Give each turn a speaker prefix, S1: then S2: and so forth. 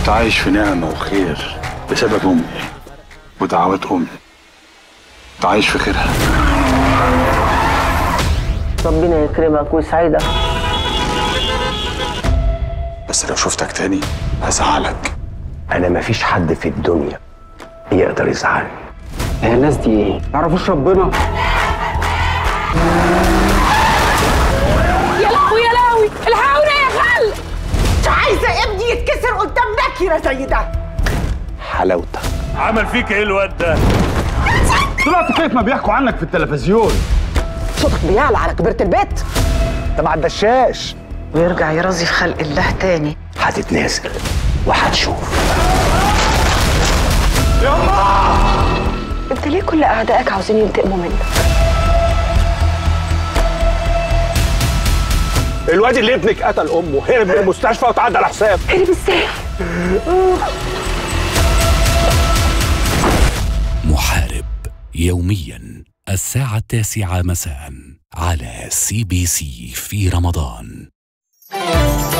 S1: كنت عايش في نعمة وخير بسبب أمي ودعوات أمي كنت عايش في خيرها
S2: ربنا يكرمك ويسعدك
S1: بس لو شفتك تاني هزعلك
S3: انا مفيش حد في الدنيا يقدر يزعلني
S4: هي الناس دي ايه؟ يعرفوش ربنا
S5: يا لهوي يا لهوي الحقوني يا خال
S6: مش عايزه ابني يتكسر قدام نكره زي ده
S3: حلاوتك
S7: عمل فيك ايه الواد ده؟
S1: طلعت كيف ما بيحكوا عنك في التلفزيون
S6: صوتك بيعلى على كبيره البيت
S3: انت ما عدشاش
S6: ويرجع يرازي في خلق الله تاني
S3: هتتنازل وهتشوف
S5: انت ليه كل اعدائك عاوزين ينتقموا منك
S3: الواد اللي ابنك قتل امه هرب من المستشفى وتعدى على حساب
S5: هرب ازاي
S8: محارب يوميا الساعة التاسعة مساء على سي بي سي في رمضان